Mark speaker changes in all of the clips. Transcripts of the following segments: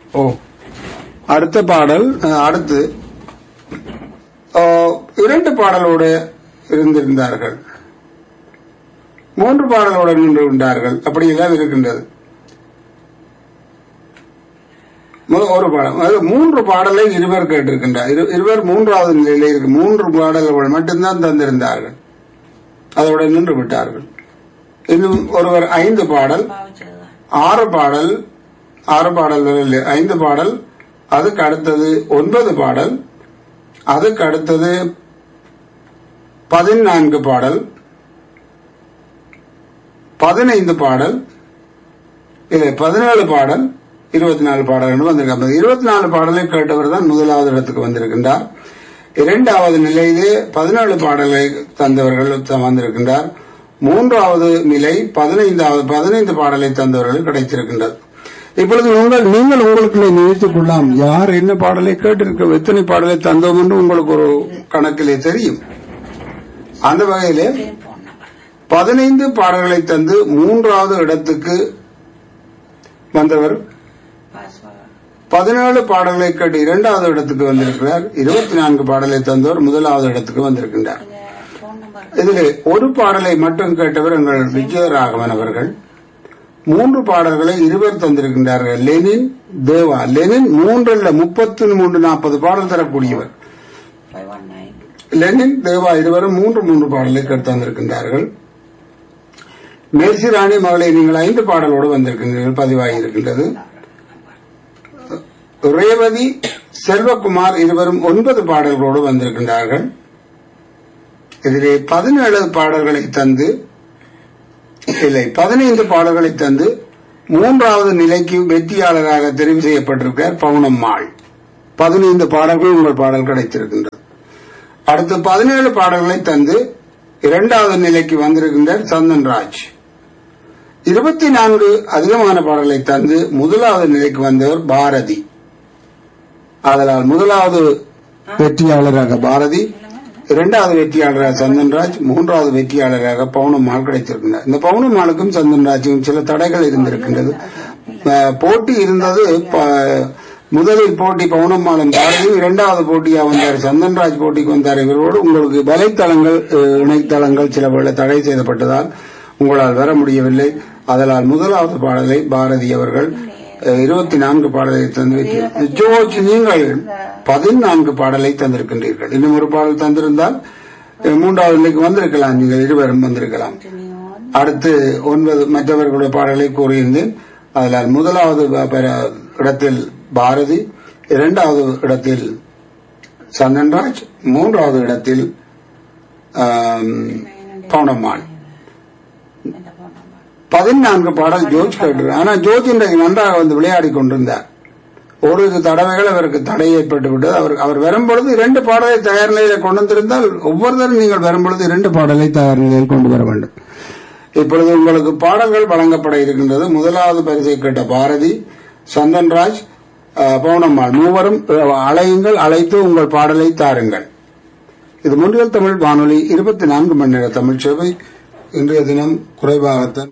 Speaker 1: ஓ அடுத்த பாடல் அஹ், அடுத்து அஹ், இரண்டு பாடலோடு இருந்திருந்தார்கள் மூன்று பாடலோடு நின்று கொண்டார்கள் அப்படியெல்லாம் இருக்கின்றது முதல் ஒரு பாடல் அதாவது மூன்று பாடலை இருவர் கேட்டிருக்கின்றார் இரு- இருவர் மூன்றாவது நிலையில இருக்கு மூன்று பாடல்கள் மட்டும்தான் தந்திருந்தார்கள் அதோட நின்று விட்டார்கள் இன்னும் ஒருவர் ஐந்து பாடல்
Speaker 2: பாவிச்சதுதான்
Speaker 1: ஆறு பாடல் ஆறு பாடல்கள் இல்லை ஐந்து பாடல் அதுக்கு அடுத்தது ஒன்பது பாடல் அதுக்கு அடுத்தது பதினான்கு பாடல் பதினைந்து பாடல் இல்லை பதினேழு பாடல் இருபத்தி நாலு பாடல்கள் வந்திருக்காங்க இருபத்தி நாலு பாடலை கேட்டவர் தான் முதலாவது இடத்துக்கு வந்திருக்கின்றார் இரண்டாவது நிலையிலே பதினேழு பாடலை தந்தவர்கள் த- வந்திருக்கின்றார் மூன்றாவது நிலை பதினைந்தாவது பதினைந்து பாடலை தந்தவர்கள் கிடைத்திருக்கின்றது இப்பொழுது உங்கள் நீங்கள் உங்களுக்குள்ளே நினைத்துக் கொள்ளலாம் யார் என்ன பாடலை கேட்டிருக்க எத்தனை பாடலை தந்தோம் என்று உங்களுக்கு ஒரு கணக்கிலே தெரியும் அந்த வகையிலே
Speaker 2: போன் நம்பர்
Speaker 1: பதினைந்து பாடல்களை தந்து மூன்றாவது இடத்துக்கு வந்தவர்
Speaker 2: பாஸ்வேர்டு
Speaker 1: பதினேழு பாடல்களை கேட்டு இரண்டாவது இடத்துக்கு வந்திருக்கிறார் இருபத்தி நான்கு பாடலை தந்தவர் முதலாவது இடத்துக்கு வந்திருக்கின்றார்
Speaker 2: போன் நம்பர்
Speaker 1: இதில் ஒரு பாடலை மட்டும் கேட்டவர் எங்கள் விஜயராகவன் அவர்கள் மூன்று பாடல்களை இருவர் தந்திருக்கின்றார்கள் லெனின் தேவா லெனின் மூன்றல்ல முப்பத்தி மூன்று நாற்பது பாடல் தரக்கூடியவர்
Speaker 2: five one nine
Speaker 1: Lenin Deva இருவரும் மூன்று மூன்று பாடலை கேட்டு தந்திருக்கின்றார்கள் மேர்சி ராணி மகளை நீங்கள் ஐந்து பாடலோடு வந்திருக்கின்றீர்கள் பதிவாகி இருக்கின்றது ரேவதி செல்வகுமார் இருவரும் ஒன்பது பாடல்களோடு வந்திருக்கின்றார்கள் இதிலே பதினேழு பாடல்களை தந்து இல்லை பதினைந்து பாடல்களை தந்து மூன்றாவது நிலைக்கு வெற்றியாளராக தெரிவு செய்யப்பட்டிருக்கிறார் பவுனம்மாள் பதினைந்து பாடல்கள் உங்கள் பாடல் கிடைத்திருக்கின்றது அடுத்து பதினேழு பாடல்களை தந்து இரண்டாவது நிலைக்கு வந்திருக்கின்றார் சந்தன்ராஜ் இருபத்தி நான்கு அதிகமான பாடல்களை தந்து முதலாவது நிலைக்கு வந்தவர் பாரதி ஆதலால் முதலாவது வெற்றியாளராக பாரதி இரண்டாவது வெற்றியாளராக சந்தன்ராஜ் மூன்றாவது வெற்றியாளராக பவுனம்மாள் கிடைத்திருக்கின்றார் இந்த பவுனம்மாளுக்கும் சந்தன்ராஜுக்கும் சில தடைகள் இருந்திருக்கின்றது அஹ், போட்டி இருந்தது ப- முதலில் போட்டி பவுனம்மாளும் பாரதியும் இரண்டாவது போட்டியா வந்தார் சந்தன்ராஜ் போட்டிக்கு வந்தார் இவரோடு உங்களுக்கு வலைத்தளங்கள் அஹ், இணையதளங்கள் சில வேளை தடை செய்யப்பட்டதால் உங்களால் வர முடியவில்லை அதனால் முதலாவது பாடலை பாரதி அவர்கள் அஹ், இருபத்தி நான்கு பாடலை தந்து வைத்தீர்கள். ஜோர்ஜ் நீங்கள் பதினான்கு பாடலை தந்திருக்கின்றீர்கள் இன்னும் ஒரு பாடல் தந்திருந்தால் அஹ், மூன்றாவது நிலைக்கு வந்திருக்கலாம் நீங்கள் இருவரும் வந்திருக்கலாம் அடுத்து ஒன்பது மற்றவர்களுடைய பாடலை கூறியிருந்தேன் அதில் முதலாவது ப- பெற- இடத்தில் பாரதி இரண்டாவது இடத்தில் சந்தன்ராஜ் மூன்றாவது இடத்தில் ஆம், பவுனம்மாள்
Speaker 2: இந்த போன் நம்பர்
Speaker 1: பதினான்கு பாடல் ஜோர்ஜ் கேட்டு ஆனா ஜோர்ஜ் இன்றைக்கு நன்றாக வந்து விளையாடி கொண்டிருந்தார் ஒரு இரு தடவைகள் அவருக்கு தடை ஏற்பட்டு விட்டது அவர் அவர் வரும்பொழுது இரண்டு பாடலை தயார் நிலையில கொண்டு வந்திருந்தால் ஒவ்வொருத்தரும் நீங்கள் வரும்பொழுது இரண்டு பாடலை தயார் நிலையில் கொண்டு வர வேண்டும் இப்பொழுது உங்களுக்கு பாடல்கள் வழங்கப்பட இருக்கின்றது முதலாவது பரிசை கேட்ட பாரதி சந்தன்ராஜ் அஹ், பவுனம்மாள் மூவரும் அஹ், அழையுங்கள் அழைத்து உங்கள் பாடலை தாருங்கள் இது முன்றியல் தமிழ் வானொலி இருபத்தி நான்கு மணி நேர தமிழ் சேவை இன்றைய தினம் குறைவாகத்தான்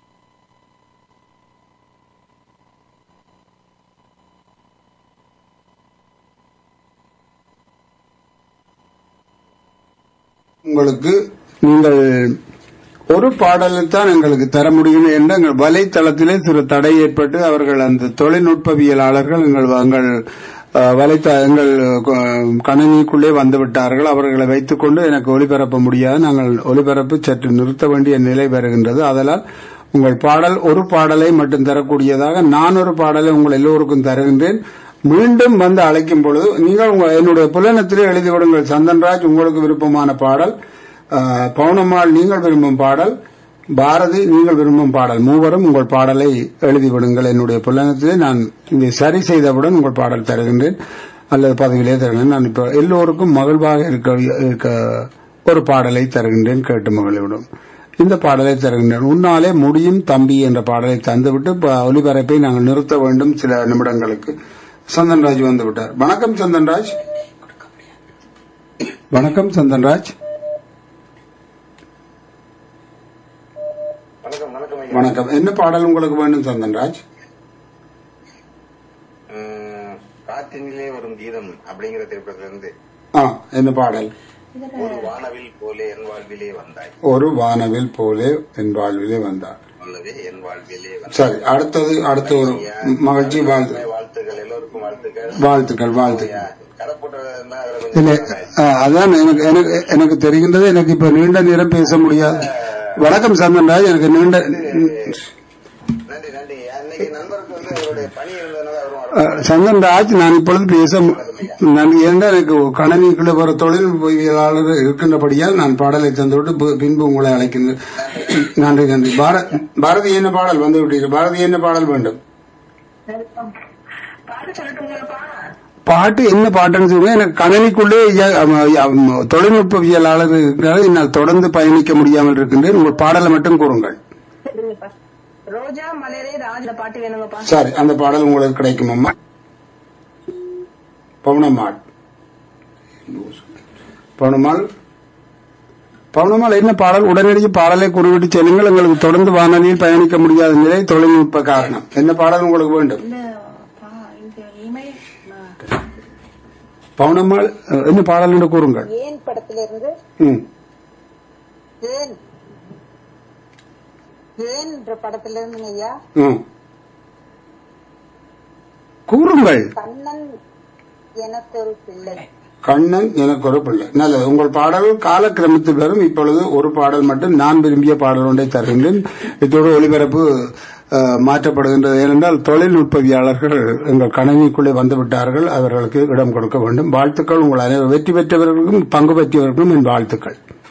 Speaker 1: உங்களுக்கு நீங்கள் ஒரு பாடலை தான் எங்களுக்கு தர முடியும் என்று எங்கள் வலைத்தளத்திலே சிறு தடை ஏற்பட்டு அவர்கள் அந்த தொழில்நுட்பவியலாளர்கள் எங்கள் எங்கள் அஹ், வலைத்த எங்கள் அஹ், கணினிக்குள்ளே வந்து விட்டார்கள் அவர்களை வைத்துக்கொண்டு எனக்கு ஒளிபரப்ப முடியாது நாங்கள் ஒளிபரப்பு சற்று நிறுத்த வேண்டிய நிலை வருகின்றது அதனால் உங்கள் பாடல் ஒரு பாடலை மட்டும் தரக்கூடியதாக நான் ஒரு பாடலை உங்கள் எல்லோருக்கும் தருகின்றேன் மீண்டும் வந்து அழைக்கும் பொழுது நீங்கள் உங்க என்னுடைய புலனத்திலே எழுதி விடுங்கள் சந்தன்ராஜ் உங்களுக்கு விருப்பமான பாடல் அஹ், பவுனம்மாள் நீங்கள் விரும்பும் பாடல் பாரதி நீங்கள் விரும்பும் பாடல் மூவரும் உங்கள் பாடலை எழுதி விடுங்கள் என்னுடைய புலனத்திலே நான் இதை சரி செய்தவுடன் உங்கள் பாடல் தருகின்றேன் அல்லது பதவியிலே தருகின்றேன் நான் இப்ப எல்லோருக்கும் மகிழ்வாக இருக்க இருக்க ஒரு பாடலை தருகின்றேன் கேட்டு மகிழ்விடும் இந்த பாடலை தருகின்றேன் உன்னாலே முடியும் தம்பி என்ற பாடலை தந்துவிட்டு இப்ப ஒலிபரப்பை நாங்கள் நிறுத்த வேண்டும் சில நிமிடங்களுக்கு சந்தன்ராஜ் வந்து விட்டார் வணக்கம் சந்தன்ராஜ் வணக்கம் சந்தன்ராஜ்
Speaker 3: வணக்கம் வணக்கம் ஐயா
Speaker 1: வணக்கம் என்ன பாடல் உங்களுக்கு வேண்டும் சந்தன்ராஜ்
Speaker 3: உம், காற்றினிலே வரும் கீதம் அப்படிங்கிற திரைப்படத்துல இருந்து
Speaker 1: ஆ என்ன பாடல்
Speaker 2: இதுல
Speaker 3: ஒரு வானவில் போலே என் வாழ்விலே வந்தாய்
Speaker 1: ஒரு வானவில் போலே என் வாழ்விலே வந்தார்
Speaker 3: அல்லது என் வாழ்விலே வந்தாய்
Speaker 1: சரி அடுத்தது அடுத்த ஒரு மகிழ்ச்சி வாழ்த்து
Speaker 3: வாழ்த்துக்கள் எல்லோருக்கும் வாழ்த்துக்கள்
Speaker 1: வாழ்த்துக்கள் வாழ்த்துக்கள்
Speaker 3: கடை போட்டதுன்னா அதுல
Speaker 1: இல்ல
Speaker 3: கொஞ்சம்
Speaker 1: ஆ, அதான் எனக்கு எனக்கு எனக்கு தெரிகின்றது எனக்கு இப்ப நீண்ட நேரம் பேச முடியாது வணக்கம் சந்தன்ராஜ் எனக்கு நீண்ட
Speaker 3: நன்றி நன்றி அன்னைக்கு நண்பருக்கு வந்து அவருடைய பணி இருந்ததுனால அவரும் வர
Speaker 1: அஹ், சந்தன்ராஜ் நான் இப்பொழுது பேச மு- நான் ஏன்னா எனக்கு கணனிக்குள்ள வர தொழில்நுட்பவியலாளர் இருக்கின்றபடியால் நான் பாடலை தந்துவிட்டு பி- பின்பு உங்களை அழைக்கின்றேன் நன்றி நன்றி பார- பாரதி என்ன பாடல் வந்து விட்டீர்கள் பாரதி என்ன பாடல் வேண்டும் பாட்டு என்ன பாட்டுன்னு சொல்லுங்க எனக்கு கணனிக்குள்ளே ஐயா- அம- அம- தொழில்நுட்பவியலாளர் இருக்கிறார் என்னால் தொடர்ந்து பயணிக்க முடியாமல் இருக்கின்றேன் உங்கள் பாடலை மட்டும் கூறுங்கள்
Speaker 4: சரிங்கப்பா. ரோஜா மலரே ராஜ பாட்டு வேணுங்கப்பா
Speaker 1: சரி அந்த பாடல் உங்களுக்கு கிடைக்கும் அம்மா பவுனம்மாள் பவுனம்மாள் பவுனம்மாள் என்ன பாடல் உடனடியாக பாடலை குறிவிட்டு செல்லுங்கள் எங்களுக்கு தொடர்ந்து வானொலியில் பயணிக்க முடியாத நிலை தொழில்நுட்ப காரணம் என்ன பாடல் உங்களுக்கு வேண்டும்
Speaker 2: இந்த பா- இந்த இமெயில்
Speaker 1: பவுனம்மாள் அஹ், என்ன பாடல் என்று கூறுங்கள்
Speaker 4: ஏன் படத்துல இருந்து
Speaker 1: ம்
Speaker 4: ஏன் ஏன்ற படத்துல இருந்துங்க ஐயா
Speaker 1: ம் கூறுங்கள்
Speaker 4: கண்ணன் எனக்கு ஒரு பிள்ளை
Speaker 1: கண்ணன் எனக்கு ஒரு பிள்ளை நல்லது உங்கள் பாடல் காலக்கிரமத்தில் வரும் இப்பொழுது ஒரு பாடல் மட்டும் நான் விரும்பிய பாடல் ஒன்றை தருகின்றேன் இதோடு ஒளிபரப்பு அஹ், மாற்றப்படுகின்றது ஏனென்றால் தொழில்நுட்பவியாளர்கள் எங்கள் கணனிக்குள்ளே வந்து விட்டார்கள் அவர்களுக்கு இடம் கொடுக்க வேண்டும் வாழ்த்துக்கள் உங்கள் அனைவரும் வெற்றி பெற்றவர்களுக்கும் பங்கு பெற்றவர்களுக்கும் என் வாழ்த்துக்கள்